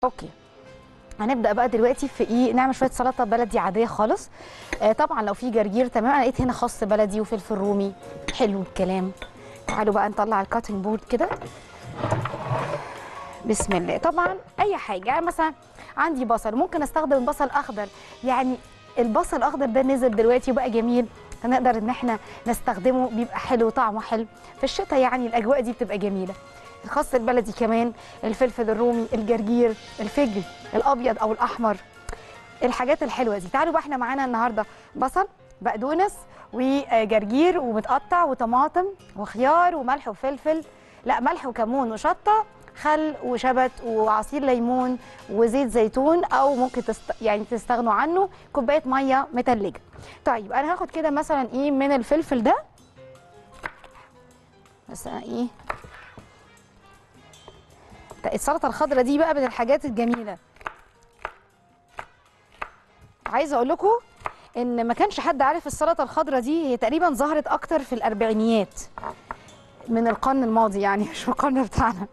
اوكي هنبدا بقى دلوقتي في ايه نعمل شويه سلطه بلدي عاديه خالص آه طبعا لو في جرجير تمام انا لقيت هنا خس بلدي وفلفل رومي حلو الكلام تعالوا بقى نطلع الكاتنج بورد كده بسم الله طبعا اي حاجه يعني مثلا عندي بصل ممكن استخدم بصل اخضر يعني البصل الاخضر ده نزل دلوقتي وبقى جميل هنقدر ان احنا نستخدمه بيبقى حلو طعمه حلو في الشتاء يعني الاجواء دي بتبقى جميله الخس البلدي كمان الفلفل الرومي الجرجير الفجل الابيض او الاحمر الحاجات الحلوه دي تعالوا بقى احنا معانا النهارده بصل بقدونس وجرجير ومتقطع وطماطم وخيار وملح وفلفل لا ملح وكمون وشطه خل وشبت وعصير ليمون وزيت زيتون او ممكن تست... يعني تستغنوا عنه كوبايه ميه متلجه طيب انا هاخد كده مثلا ايه من الفلفل ده بس أنا ايه السلطه الخضراء دي بقى من الحاجات الجميله عايزه اقول لكم ان ما كانش حد عارف السلطه الخضراء دي هي تقريبا ظهرت اكتر في الاربعينيات من القرن الماضي يعني مش في القرن بتاعنا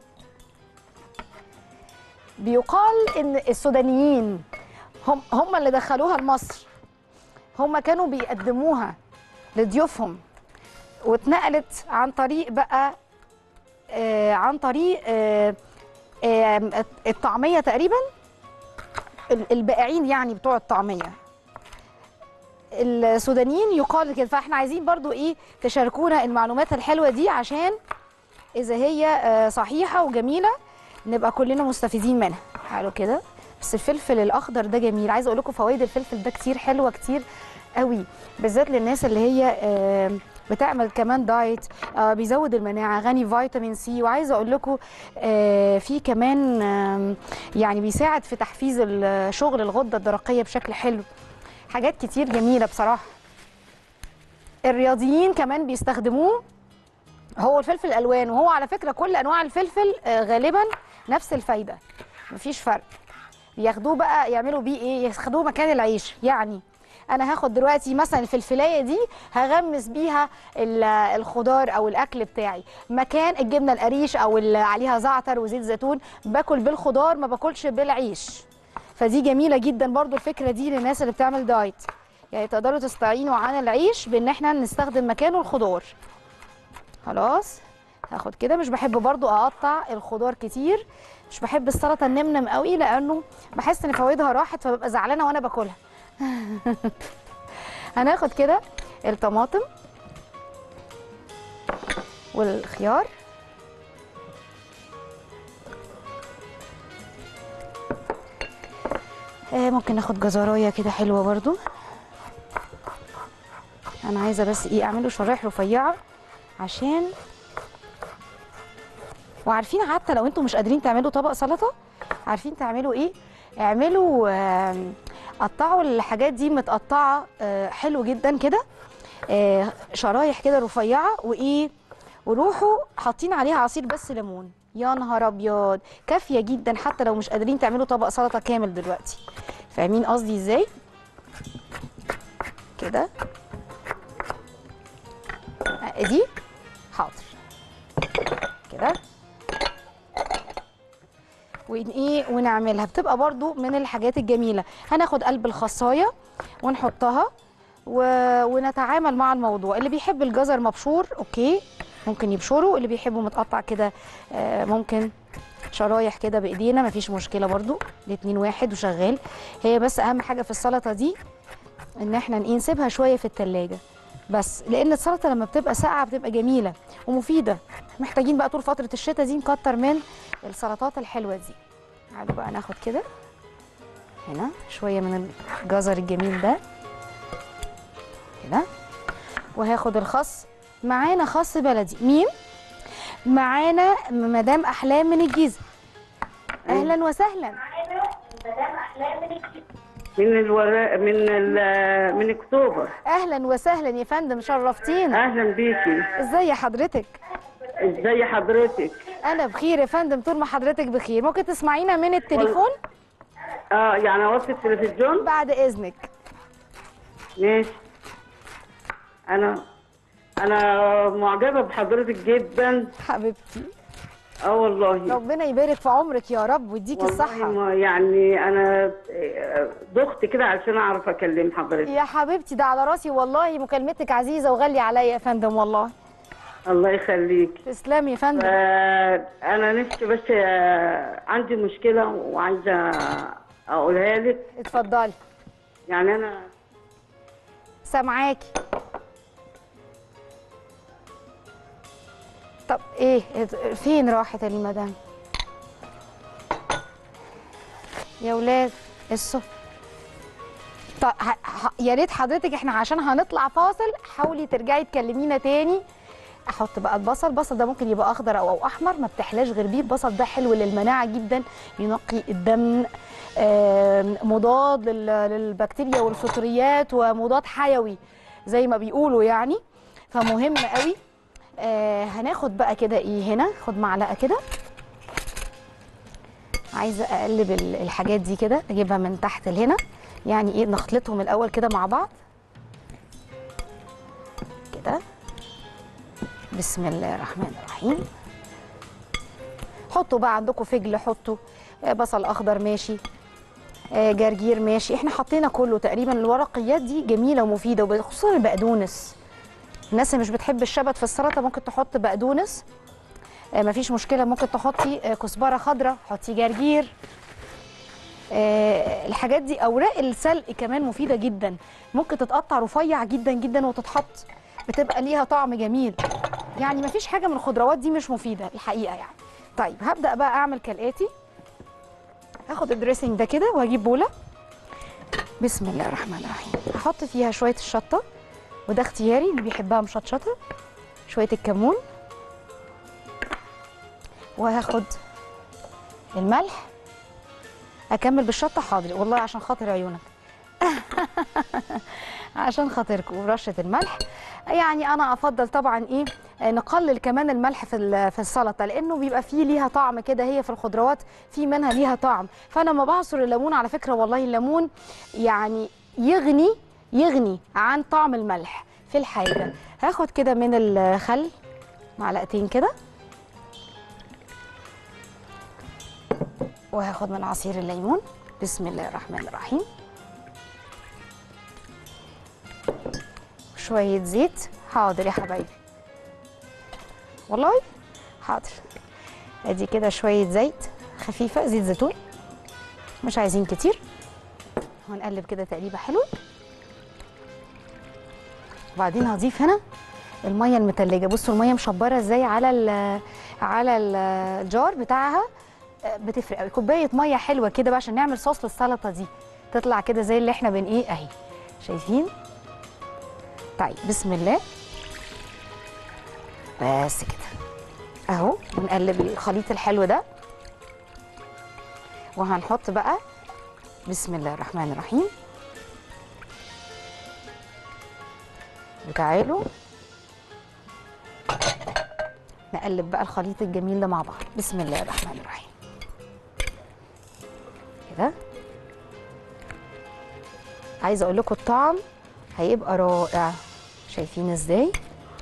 بيقال ان السودانيين هم هم اللي دخلوها لمصر هم كانوا بيقدموها لضيوفهم واتنقلت عن طريق بقى آه عن طريق آه آه الطعميه تقريبا البائعين يعني بتوع الطعميه السودانيين يقال كده فاحنا عايزين برضو ايه تشاركونا المعلومات الحلوه دي عشان اذا هي آه صحيحه وجميله نبقى كلنا مستفيدين منها تعالوا كده بس الفلفل الاخضر ده جميل عايزه اقول لكم فوائد الفلفل ده كتير حلوه كتير قوي بالذات للناس اللي هي آه بتعمل كمان دايت آه بيزود المناعه غني فيتامين سي وعايزه اقول لكم آه في كمان آه يعني بيساعد في تحفيز شغل الغده الدرقيه بشكل حلو حاجات كتير جميله بصراحه الرياضيين كمان بيستخدموه هو الفلفل الالوان وهو على فكره كل انواع الفلفل غالبا نفس الفايده مفيش فرق بياخدوه بقى يعملوا بيه ايه ياخدوه مكان العيش يعني انا هاخد دلوقتي مثلا الفلفلايه دي هغمس بيها الخضار او الاكل بتاعي مكان الجبنه القريش او اللي عليها زعتر وزيت زيتون باكل بالخضار ما باكلش بالعيش فدي جميله جدا برضو الفكره دي للناس اللي بتعمل دايت يعني تقدروا تستعينوا عن العيش بان احنا نستخدم مكانه الخضار خلاص هاخد كده مش بحب برضو اقطع الخضار كتير مش بحب السلطه النمنم قوي لانه بحس ان فوائدها راحت فببقى زعلانه وانا باكلها هناخد كده الطماطم والخيار آه ممكن ناخد جزرايه كده حلوه برضو انا عايزه بس ايه اعمله شرايح رفيعه عشان وعارفين حتى لو انتم مش قادرين تعملوا طبق سلطه عارفين تعملوا ايه اعملوا آه قطعوا الحاجات دي متقطعه آه حلو جدا كده آه شرايح كده رفيعه وايه وروحوا حاطين عليها عصير بس ليمون يا نهار ابيض كافيه جدا حتى لو مش قادرين تعملوا طبق سلطه كامل دلوقتي فاهمين قصدي ازاي كده دي حاضر كده وايه ونعملها بتبقى برضو من الحاجات الجميله هناخد قلب الخصايه ونحطها و... ونتعامل مع الموضوع اللي بيحب الجزر مبشور اوكي ممكن يبشره اللي بيحبه متقطع كده آه ممكن شرايح كده بايدينا مفيش مشكله برضو الاتنين واحد وشغال هي بس اهم حاجه في السلطه دي ان احنا نسيبها شويه في التلاجة بس لان السلطه لما بتبقى ساقعه بتبقى جميله ومفيده محتاجين بقى طول فتره الشتاء دي نكتر من السلطات الحلوه دي تعالوا بقى ناخد كده هنا شويه من الجزر الجميل ده كده وهاخد الخس معانا خس بلدي مين معانا مدام احلام من الجيزه اهلا وسهلا مدام احلام من الجيزه من الوراء من ال من اكتوبر اهلا وسهلا يا فندم شرفتينا اهلا بيكي ازي حضرتك ازي حضرتك انا بخير يا فندم طول ما حضرتك بخير ممكن تسمعينا من التليفون اه يعني اوطي التلفزيون بعد اذنك ماشي انا انا معجبه بحضرتك جدا حبيبتي اه والله ربنا يبارك في عمرك يا رب ويديكي والله الصحه ما يعني انا ضغط كده عشان اعرف اكلم حضرتك يا حبيبتي ده على راسي والله مكالمتك عزيزه وغاليه عليا يا فندم والله الله يخليك تسلمي يا فندم آه، انا نفسي بس آه، عندي مشكله وعايزه اقولها لك اتفضلي يعني انا سامعاكي طب ايه فين راحت المدام يا ولاد الصف طب ه... ه... يا ريت حضرتك احنا عشان هنطلع فاصل حاولي ترجعي تكلمينا تاني احط بقى البصل البصل ده ممكن يبقى اخضر او او احمر ما بتحلاش غير بيه البصل ده حلو للمناعه جدا بينقي الدم آم، مضاد لل- للبكتيريا والفطريات ومضاد حيوي زي ما بيقولوا يعني فمهم قوي آه هناخد بقى كده ايه هنا خد معلقه كده عايزه اقلب ال- الحاجات دي كده اجيبها من تحت لهنا يعني ايه نخلطهم الاول كده مع بعض كده بسم الله الرحمن الرحيم حطوا بقى عندكم فجل حطوا آه، بصل اخضر ماشي آه، جرجير ماشي احنا حطينا كله تقريبا الورقيات دي جميله ومفيده وخصوصا البقدونس الناس اللي مش بتحب الشبت في السلطه ممكن تحط بقدونس آه، مفيش مشكله ممكن تحطي آه، كزبره خضراء حطي جرجير آه، الحاجات دي اوراق السلق كمان مفيده جدا ممكن تتقطع رفيع جدا جدا وتتحط بتبقى ليها طعم جميل يعني مفيش حاجه من الخضروات دي مش مفيده الحقيقه يعني طيب هبدا بقى اعمل كالاتي هاخد الدريسنج ده كده وهجيب بوله بسم الله الرحمن الرحيم هحط فيها شويه الشطه وده اختياري اللي بيحبها مشطشطه شويه الكمون وهاخد الملح اكمل بالشطه حاضر والله عشان خاطر عيونك عشان خاطركم ورشه الملح يعني انا افضل طبعا ايه آه، نقلل كمان الملح في ال- في السلطه لانه بيبقى فيه ليها طعم كده هي في الخضروات في منها ليها طعم فانا لما بعصر الليمون على فكره والله الليمون يعني يغني يغني عن طعم الملح في الحاجه هاخد كده من الخل معلقتين كده وهاخد من عصير الليمون بسم الله الرحمن الرحيم شوية زيت حاضر يا حبايبي والله حاضر ادي كده شوية زيت خفيفة زيت زيتون مش عايزين كتير ونقلب كده تقليبة حلوة وبعدين هضيف هنا المية المتلجة بصوا المية مشبرة ازاي على ال على ال- الجار بتاعها آه، بتفرق قوي كوباية مية حلوة كده بقى عشان نعمل صوص للسلطة دي تطلع كده زي اللي احنا بن ايه اهي شايفين طيب بسم الله بس كده اهو بنقلب الخليط الحلو ده وهنحط بقى بسم الله الرحمن الرحيم وتعالوا نقلب بقى الخليط الجميل ده مع بعض بسم الله الرحمن الرحيم كده عايزه اقول لكم الطعم هيبقى رائع شايفين ازاي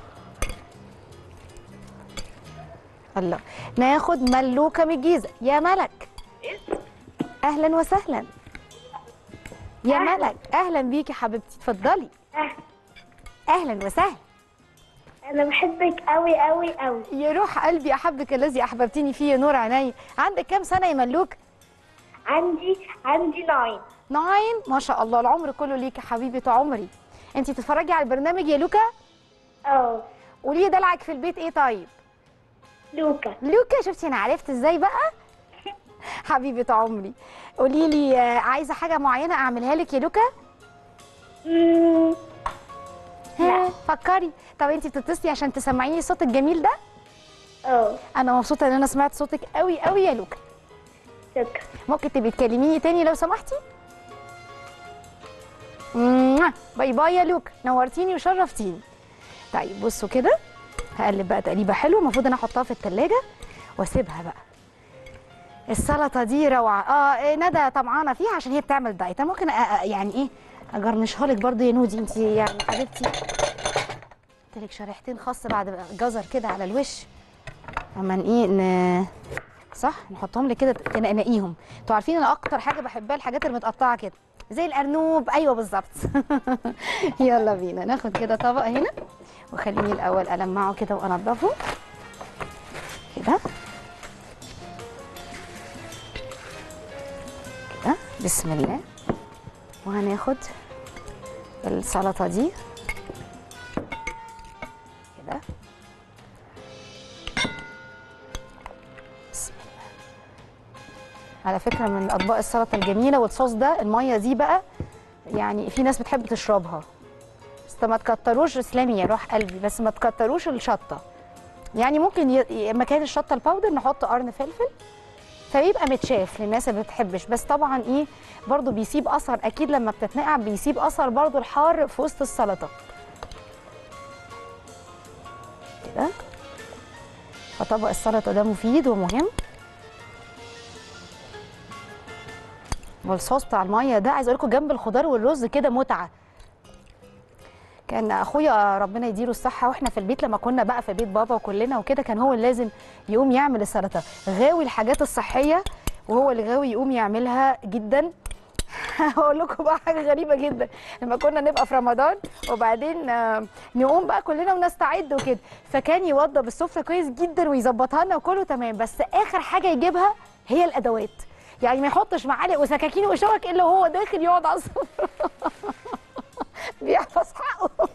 الله ناخد ملوكه من الجيزه يا ملك اهلا وسهلا يا أهلاً. ملك اهلا بيكي حبيبتي اتفضلي اهلا وسهلا انا بحبك قوي قوي قوي يا روح قلبي احبك الذي احببتني فيه يا نور عيني عندك كام سنه يا ملوك عندي عندي ناين ناين ما شاء الله العمر كله ليك يا حبيبه عمري انت تتفرجي على البرنامج يا لوكا اه قولي لي دلعك في البيت ايه طيب لوكا لوكا شفتي انا عرفت ازاي بقى حبيبه عمري قولي لي آه، عايزه حاجه معينه اعملها لك يا لوكا مم، ها فكري طب انت بتتصلي عشان تسمعيني الصوت الجميل ده اه انا مبسوطه ان انا سمعت صوتك قوي قوي يا لوكا شكرا ممكن تبقي تكلميني تاني لو سمحتي موah. باي باي يا لوكا نورتيني وشرفتيني طيب بصوا كده هقلب بقى تقليبه حلوه المفروض انا احطها في التلاجة واسيبها بقى السلطه دي روعه اه إيه، ندى طمعانه فيها عشان هي بتعمل دايت انا ممكن أ- أ- يعني ايه اجرنشها لك برضه يا نودي انت يعني حبيبتي قلت لك شريحتين خاص بعد جزر كده على الوش اما ن- ايه ن... صح نحطهم لي كده تنقنقيهم انتوا عارفين انا اكتر حاجه بحبها الحاجات اللي متقطعه كده زي الارنوب ايوه بالظبط يلا بينا ناخد كده طبق هنا وخليني الاول المعه كده وانضفه كده كده بسم الله وهناخد السلطه دي كده بسم الله على فكره من اطباق السلطه الجميله والصوص ده الميه دي بقى يعني في ناس بتحب تشربها بس ما تكتروش اسلامي يا روح قلبي بس ما تكتروش الشطه يعني ممكن ي... ي- مكان الشطه الباودر نحط قرن فلفل فيبقى متشاف للناس اللي ما بتحبش بس طبعا ايه برضو بيسيب اثر اكيد لما بتتنقع بيسيب اثر برضو الحار في وسط السلطه كده فطبق السلطه ده مفيد ومهم والصوص بتاع الميه ده عايز اقول لكم جنب الخضار والرز كده متعه كان اخويا ربنا يديله الصحه واحنا في البيت لما كنا بقى في بيت بابا وكلنا وكده كان هو اللي لازم يقوم يعمل السلطه غاوي الحاجات الصحيه وهو اللي غاوي يقوم يعملها جدا هقول لكم بقى حاجه غريبه جدا لما كنا نبقى في رمضان وبعدين آه، نقوم بقى كلنا ونستعد وكده فكان يوضب السفره كويس جدا ويظبطها لنا وكله تمام بس اخر حاجه يجيبها هي الادوات يعني ما يحطش معالق وسكاكين وشوك الا وهو داخل يقعد على السفره بيحفظ حقه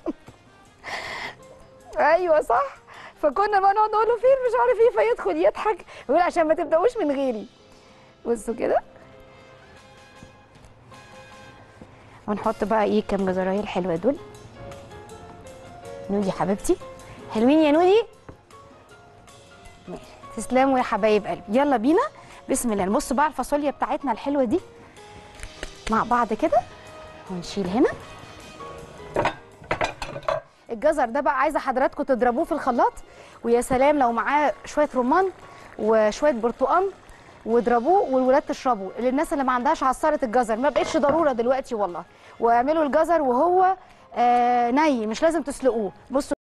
ايوه صح فكنا بقى نقعد نقول له فين مش عارف ايه فيدخل يضحك ويقول عشان ما تبداوش من غيري بصوا كده ونحط بقى ايه كام جزرايه الحلوه دول نودي حبيبتي حلوين يا نودي ماشي تسلموا يا حبايب قلبي يلا بينا بسم الله نبص بقى على الفاصوليا بتاعتنا الحلوه دي مع بعض كده ونشيل هنا الجزر ده بقى عايزه حضراتكم تضربوه في الخلاط ويا سلام لو معاه شويه رمان وشويه برتقال واضربوه والولاد تشربوا للناس اللي ما عندهاش عصاره الجزر ما بقتش ضروره دلوقتي والله واعملوا الجزر وهو آه ني مش لازم تسلقوه بصوا